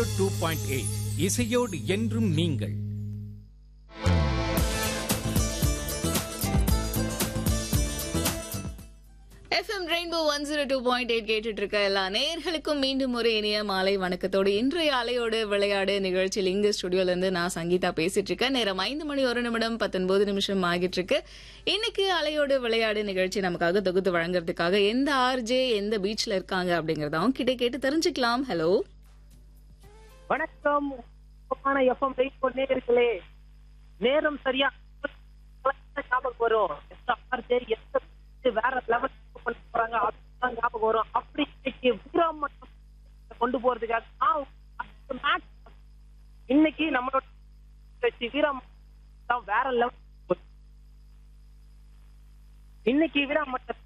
zero two point eight இசையோடு என்றும் நீங்கள் FM rainbow one zero two point eight கேட்டுட்டு இருக்க எல்லா நேயர்களுக்கும் மீண்டும் ஒரு இனிய மாலை வணக்கத்தோடு இன்றைய அலையோடு விளையாடு நிகழ்ச்சியில் இங்கு ஸ்டுடியோல இருந்து நான் சங்கீதா பேசிட்டு இருக்கேன் நேரம் ஐந்து மணி ஒரு நிமிடம் பத்தொன்பது நிமிஷம் ஆகிட்டு இருக்கு இன்னைக்கு அலையோடு விளையாடு நிகழ்ச்சி நமக்காக தொகுத்து வழங்குறதுக்காக எந்த ஆர்ஜே எந்த பீச்ல இருக்காங்க அப்படிங்கறத அவங்க கிட்ட கேட்டு தெரிஞ்சுக்கலாம் ஹலோ வணக்கம் எஃப்எம் ரெயின்போ நேயர்களே நேரம் சரியா ஞாபகம் வரும் எந்த ஆர்ஜே எந்த beach வேற லெவல் பண்ண போறாங்க அதுதான் ஞாபகம் வரும் அப்படி இன்னைக்கு வீராம் மட்டும் கொண்டு போறதுக்காக நான் அடுத்த match இன்னைக்கு நம்மளோட நிகழ்ச்சி வீராம் தான் வேற லெவல் இன்னைக்கு வீராம் மட்டம்